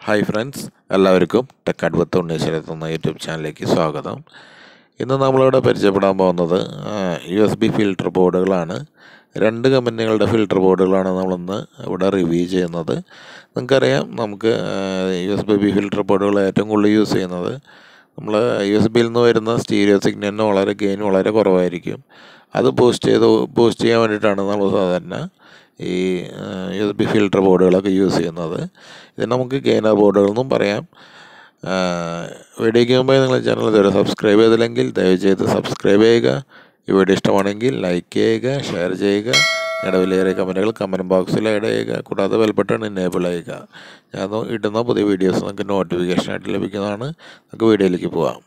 hi friends എല്ലാവർക്കും tech Advaith Unneeswarath എന്ന YouTube ചാനലിലേക്ക് സ്വാഗതം ഇന്ന് നമ്മളിവിടെ പരിചയപ്പെടാൻ പോകുന്നത് യു എസ് ബി ഫിൽട്ടർ ബോർഡുകളാണ് രണ്ട് കമ്പനികളുടെ ഫിൽട്ടർ ബോർഡുകളാണ് നമ്മളിന്ന് ഇവിടെ റിവ്യൂ ചെയ്യുന്നത് നിങ്ങൾക്കറിയാം നമുക്ക് യു എസ് ബി ഫിൽട്ടർ ബോർഡുകൾ ഏറ്റവും കൂടുതൽ യൂസ് ചെയ്യുന്നത് നമ്മൾ യു എസ് ബിയിൽ നിന്ന് വരുന്ന സ്റ്റീരിയോ സിഗ്നലിന് വളരെ ഗെയിൻ വളരെ കുറവായിരിക്കും അത് ബൂസ്റ്റ് ചെയ്ത് ബൂസ്റ്റ് ചെയ്യാൻ വേണ്ടിയിട്ടാണ് നമ്മൾ സാധാരണ ഈ യു എസ് ബി ഫിൽട്ടർ ബോർഡുകളൊക്കെ യൂസ് ചെയ്യുന്നത് ഇത് നമുക്ക് ഗെയിനർ ബോർഡുകൾ എന്നും പറയാം വീഡിയോയ്ക്ക് മുമ്പായി നിങ്ങൾ ചാനൽ ഇതുവരെ സബ്സ്ക്രൈബ് ചെയ്തില്ലെങ്കിൽ ദയവ് ചെയ്ത് സബ്സ്ക്രൈബ് ചെയ്യുക ഈ വീഡിയോ ഇഷ്ടമാണെങ്കിൽ ലൈക്ക് ചെയ്യുക ഷെയർ ചെയ്യുക നിങ്ങളുടെ വിലയേറിയ കമൻറ്റുകൾ കമൻറ്റ് ബോക്സിൽ ആഡ് ചെയ്യുക കൂടാതെ ബെൽ ബട്ടൺ എനേബിൾ ചെയ്യുക ഞാൻ ഇടുന്ന പുതിയ വീഡിയോസ് നിങ്ങൾക്ക് നോട്ടിഫിക്കേഷനായിട്ട് ലഭിക്കുന്നതാണ് നമുക്ക് വീഡിയോയിലേക്ക് പോവാം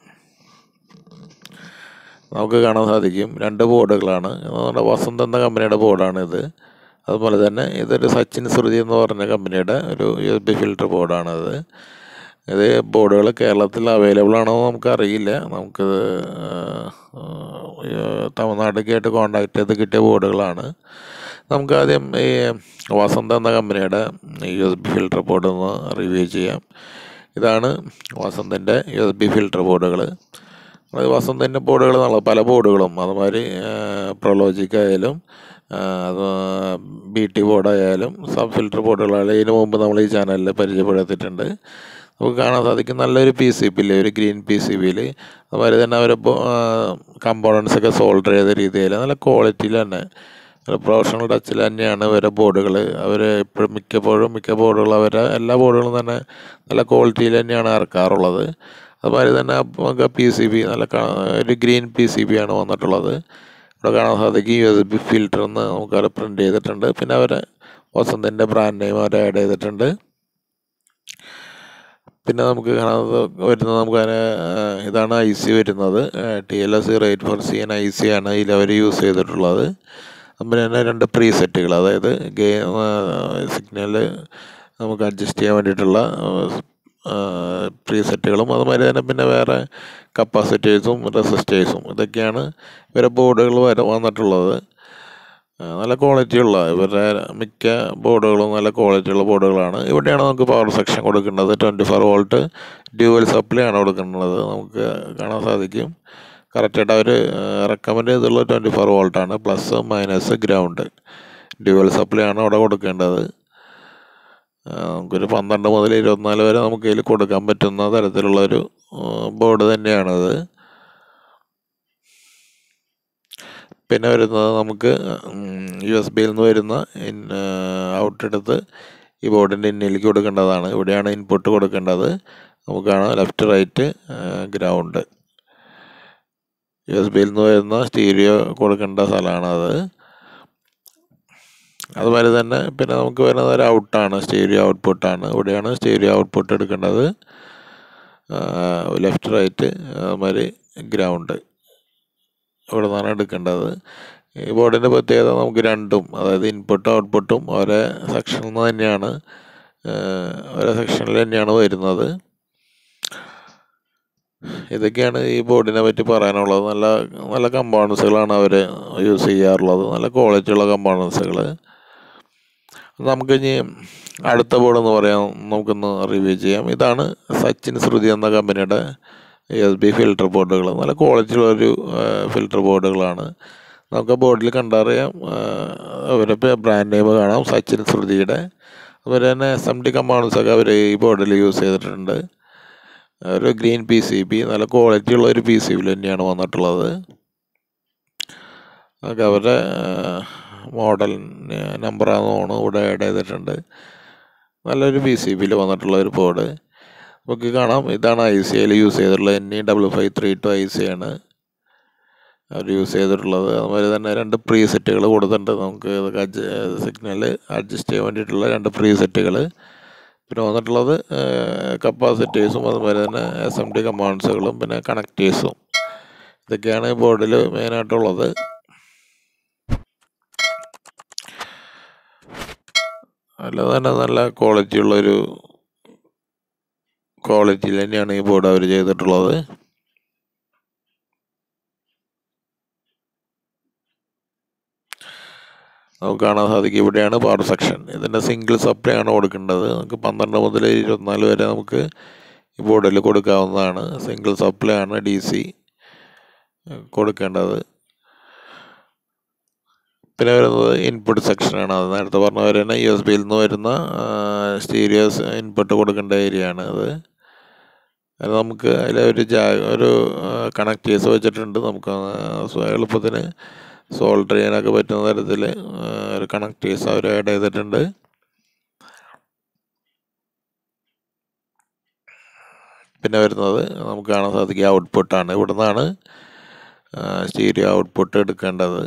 നമുക്ക് കാണാൻ സാധിക്കും രണ്ട് ബോർഡുകളാണ് നമ്മുടെ വസന്ത് എന്ന കമ്പനിയുടെ ബോർഡാണിത് അതുപോലെ തന്നെ ഇതൊരു സച്ചിൻ ശ്രുതി എന്ന് പറഞ്ഞ കമ്പനിയുടെ ഒരു യു എസ് ബി ഫിൽട്ടർ ബോർഡാണിത് ഇത് ബോർഡുകൾ കേരളത്തിൽ അവൈലബിൾ ആണോ എന്ന് നമുക്കറിയില്ല നമുക്കിത് തമിഴ്നാട്ടിലേക്ക് ആയിട്ട് കോണ്ടാക്ട് ചെയ്ത് കിട്ടിയ ബോർഡുകളാണ് നമുക്ക് ആദ്യം ഈ വസന്ത എന്ന കമ്പനിയുടെ U S B filter board ഒന്ന് റിവ്യൂ ചെയ്യാം ഇതാണ് വസന്തിൻ്റെ യു എസ് ബി ഫിൽട്ടർ ബോർഡുകൾ വസന്തിൻ്റെ ബോർഡുകൾ എന്നുള്ള പല ബോർഡുകളും അതുമാതിരി പ്രൊലോജിക് ആയാലും അത് ബി ടി ബോർഡായാലും സബ് ഫിൽട്ടർ ബോർഡുകളായാലും ഇതിനു മുമ്പ് നമ്മൾ ഈ ചാനലിൽ പരിചയപ്പെടുത്തിയിട്ടുണ്ട് നമുക്ക് കാണാൻ സാധിക്കും നല്ലൊരു പി സി ബിയിൽ ഒരു ഗ്രീൻ പി സി ബിയിൽ അതുപോലെ തന്നെ അവർ കമ്പോണൻസ് ഒക്കെ സോൾഡർ ചെയ്ത രീതിയിൽ നല്ല ക്വാളിറ്റിയിൽ തന്നെ പ്രൊഫഷണൽ ടച്ചിൽ തന്നെയാണ് ഇവരെ ബോർഡുകൾ അവർ എപ്പോഴും മിക്കപ്പോഴും മിക്ക ബോർഡുകൾ അവരെ എല്ലാ ബോർഡുകളും തന്നെ നല്ല ക്വാളിറ്റിയിൽ തന്നെയാണ് ഇറക്കാറുള്ളത് അതുമാതിരി തന്നെ നമുക്ക് പി സി ബി നല്ല ഒരു ഗ്രീൻ പി സി ബി ആണ് വന്നിട്ടുള്ളത് ഇവിടെ കാണാൻ സാധിക്കും യു എസ് ബി ഫിൽറ്റർ എന്ന് നമുക്ക് അവിടെ പ്രിൻ്റ് ചെയ്തിട്ടുണ്ട് പിന്നെ അവരെ വസന്തിൻ്റെ ബ്രാൻഡ് നെയിം അവർ ആഡ് ചെയ്തിട്ടുണ്ട് പിന്നെ നമുക്ക് കാണാൻ വരുന്നത് നമുക്ക് അതിന് ഇതാണ് ഐ സി വരുന്നത് T L S zero eight four C N I C ആണ് ഇതിൽ അവർ യൂസ് ചെയ്തിട്ടുള്ളത് അതുപോലെ തന്നെ രണ്ട് പ്രീ സെറ്റുകൾ അതായത് ഗെയിം സിഗ്നൽ നമുക്ക് അഡ്ജസ്റ്റ് ചെയ്യാൻ വേണ്ടിയിട്ടുള്ള പ്രീ സെറ്റുകളും അതുമാതിരി തന്നെ പിന്നെ വേറെ കപ്പാസിറ്റേഴ്സും റെസിസ്റ്റേഴ്സും ഇതൊക്കെയാണ് ഇവരെ ബോർഡുകൾ വരെ വന്നിട്ടുള്ളത് നല്ല ക്വാളിറ്റിയുള്ള ഇവരുടെ മിക്ക ബോർഡുകളും നല്ല ക്വാളിറ്റിയുള്ള ബോർഡുകളാണ് ഇവിടെയാണ് നമുക്ക് പവർ സെക്ഷൻ കൊടുക്കേണ്ടത് twenty four volt dual supply ആണ് കൊടുക്കേണ്ടത് നമുക്ക് കാണാൻ സാധിക്കും കറക്റ്റായിട്ട് അവർ റെക്കമെൻഡ് ചെയ്തുള്ള ട്വൻറ്റി ഫോർ വോൾട്ടാണ് plus minus ground dual supply ആണ് അവിടെ കൊടുക്കേണ്ടത് നമുക്കൊരു പന്ത്രണ്ട് മുതൽ ഇരുപത്തിനാല് വരെ നമുക്ക് ഇതിൽ കൊടുക്കാൻ പറ്റുന്ന തരത്തിലുള്ളൊരു ബോർഡ് തന്നെയാണത് പിന്നെ വരുന്നത് നമുക്ക് യു എസ് ബിയിൽ നിന്ന് വരുന്ന ഔട്ട് എടുത്ത് ഈ ബോർഡിൻ്റെ ഇന്നിലേക്ക് കൊടുക്കേണ്ടതാണ് ഇവിടെയാണ് ഇൻപുട്ട് കൊടുക്കേണ്ടത് നമുക്ക് കാണാം left right ground U S ബിയിൽ നിന്ന് വരുന്ന സ്റ്റീരിയോ കൊടുക്കേണ്ട സ്ഥലമാണ് അത് അതുപോലെ തന്നെ പിന്നെ നമുക്ക് വരുന്നത് ഒരു ഔട്ടാണ് സ്റ്റീരിയോ ഔട്ട്പുട്ടാണ് ഇവിടെയാണ് സ്റ്റീരിയോ ഔട്ട്പുട്ട് എടുക്കേണ്ടത് ലെഫ്റ്റ് റൈറ്റ് അതുമാതിരി ഗ്രൗണ്ട് ഇവിടെ നിന്നാണ് എടുക്കേണ്ടത് ഈ ബോർഡിൻ്റെ പ്രത്യേകത നമുക്ക് രണ്ടും അതായത് ഇൻപുട്ടും ഔട്ട്പുട്ടും ഒരേ സെക്ഷനിൽ നിന്ന് തന്നെയാണ് ഒരേ സെക്ഷനിൽ തന്നെയാണ് വരുന്നത് ഇതൊക്കെയാണ് ഈ ബോർഡിനെ പറ്റി പറയാനുള്ളത് നല്ല നല്ല കമ്പോണൻസുകളാണ് അവർ യൂസ് ചെയ്യാറുള്ളത് നല്ല ക്വാളിറ്റിയുള്ള കമ്പോണൻസുകൾ നമുക്കിനി അടുത്ത ബോർഡ് എന്ന് പറയാം നമുക്കൊന്ന് റിവ്യൂ ചെയ്യാം ഇതാണ് സച്ചിൻ ശ്രുതി എന്ന കമ്പനിയുടെ എസ് ബി ഫിൽട്ടർ ബോർഡുകൾ നല്ല ക്വാളിറ്റിയുള്ളൊരു ഫിൽട്ടർ ബോർഡുകളാണ് നമുക്ക് ബോർഡിൽ കണ്ടറിയാം അവരുടെ ബ്രാൻഡ് നെയിം കാണാം സച്ചിൻ ശ്രുതിയുടെ അതുപോലെ തന്നെ എസ് എം ടി കമ്പാണൻസൊക്കെ അവർ ഈ ബോർഡിൽ യൂസ് ചെയ്തിട്ടുണ്ട് ഒരു ഗ്രീൻ പി സി ബി നല്ല ക്വാളിറ്റി ഉള്ള ഒരു പി സി ബിയിൽ തന്നെയാണ് വന്നിട്ടുള്ളത് അതൊക്കെ അവരുടെ മോഡൽ നമ്പറാണെന്ന് തോന്നുന്നു ഇവിടെ ആഡ് ചെയ്തിട്ടുണ്ട് നല്ലൊരു പി സി ബിയിൽ വന്നിട്ടുള്ള ഒരു ബോർഡ് നമുക്ക് കാണാം ഇതാണ് ഐ സി ഐയിൽ യൂസ് ചെയ്തിട്ടുള്ളത് N E double five three two I C ആണ് അവർ യൂസ് ചെയ്തിട്ടുള്ളത് അതുപോലെ തന്നെ രണ്ട് പ്രീ സെറ്റുകൾ കൊടുത്തിട്ടുണ്ട് നമുക്ക് ഇതൊക്കെ സിഗ്നൽ അഡ്ജസ്റ്റ് ചെയ്യാൻ വേണ്ടിയിട്ടുള്ള രണ്ട് പ്രീ സെറ്റുകൾ പിന്നെ വന്നിട്ടുള്ളത് കപ്പാസിറ്റേഴ്സും അതുപോലെ തന്നെ എസ് എം ടി കമാൻഡ്സുകളും പിന്നെ കണക്റ്റേഴ്സും ഇതൊക്കെയാണ് ഈ ബോർഡിൽ മെയിനായിട്ടുള്ളത് അല്ലാതെ തന്നെ നല്ല ക്വാളിറ്റിയുള്ളൊരു ക്വാളിറ്റിയിൽ തന്നെയാണ് ഈ ബോർഡ് അവർ ചെയ്തിട്ടുള്ളത് നമുക്ക് കാണാൻ സാധിക്കും ഇവിടെയാണ് പവർ സെക്ഷൻ ഇതിൻ്റെ സിംഗിൾ സപ്ലൈ ആണ് കൊടുക്കേണ്ടത് നമുക്ക് പന്ത്രണ്ട് മുതൽ ഇരുപത്തിനാല് വരെ നമുക്ക് ഈ ബോർഡിൽ കൊടുക്കാവുന്നതാണ് സിംഗിൾ സപ്ലൈ ആണ് ഡി സി കൊടുക്കേണ്ടത് പിന്നെ വരുന്നത് ഇൻപുട്ട് സെക്ഷനാണ് അത് നേരത്തെ പറഞ്ഞ പോലെ തന്നെ യു എസ് ബിയിൽ നിന്ന് വരുന്ന സ്റ്റീരിയോസ് ഇൻപുട്ട് കൊടുക്കേണ്ട ഏരിയ ആണ് അത് അത് നമുക്ക് അതിൽ ഒരു ജാ ഒരു കണക്റ്റേഴ്സ് വെച്ചിട്ടുണ്ട് നമുക്ക് എളുപ്പത്തിന് സോൾഡർ ചെയ്യാനൊക്കെ പറ്റുന്ന തരത്തിൽ ഒരു കണക്റ്റേഴ്സ് അവർ ആഡ് ചെയ്തിട്ടുണ്ട് പിന്നെ വരുന്നത് നമുക്ക് കാണാൻ സാധിക്കുക ഔട്ട്പുട്ടാണ് ഇവിടെ നിന്നാണ് സ്റ്റീരിയോ ഔട്ട്പുട്ട് എടുക്കേണ്ടത്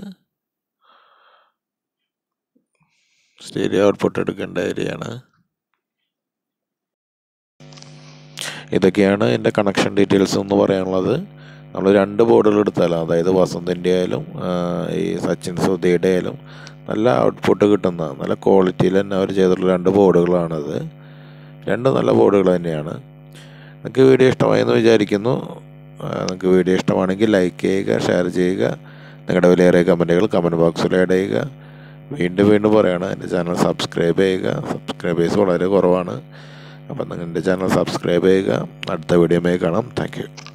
സ്റ്റീരിയോ ഔട്ട്പുട്ട് എടുക്കേണ്ട ഏരിയയാണ് ഇതൊക്കെയാണ് എൻ്റെ കണക്ഷൻ ഡീറ്റെയിൽസ് എന്ന് പറയാനുള്ളത് നമ്മൾ രണ്ട് ബോർഡുകൾ എടുത്താലും അതായത് വസന്തിൻ്റെ ആയാലും ഈ സച്ചിൻ സുധിയുടെ ആയാലും നല്ല ഔട്ട്പുട്ട് കിട്ടുന്ന നല്ല ക്വാളിറ്റിയിൽ തന്നെ അവർ ചെയ്തിട്ടുള്ള രണ്ട് ബോർഡുകളാണത് രണ്ട് നല്ല ബോർഡുകൾ തന്നെയാണ് നിങ്ങൾക്ക് വീഡിയോ ഇഷ്ടമായെന്ന് വിചാരിക്കുന്നു നിങ്ങൾക്ക് വീഡിയോ ഇഷ്ടമാണെങ്കിൽ ലൈക്ക് ചെയ്യുക ഷെയർ ചെയ്യുക നിങ്ങളുടെ വിലയേറിയ കമൻറ്റുകൾ കമൻറ്റ് ബോക്സിൽ ആഡ് ചെയ്യുക വീണ്ടും വീണ്ടും പറയുകയാണ് എൻ്റെ ചാനൽ സബ്സ്ക്രൈബ് ചെയ്യുക സബ്സ്ക്രൈബേഴ്സ് വളരെ കുറവാണ് അപ്പം നിങ്ങൾ എൻ്റെ ചാനൽ സബ്സ്ക്രൈബ് ചെയ്യുക അടുത്ത വീഡിയോയുമായി കാണാം താങ്ക്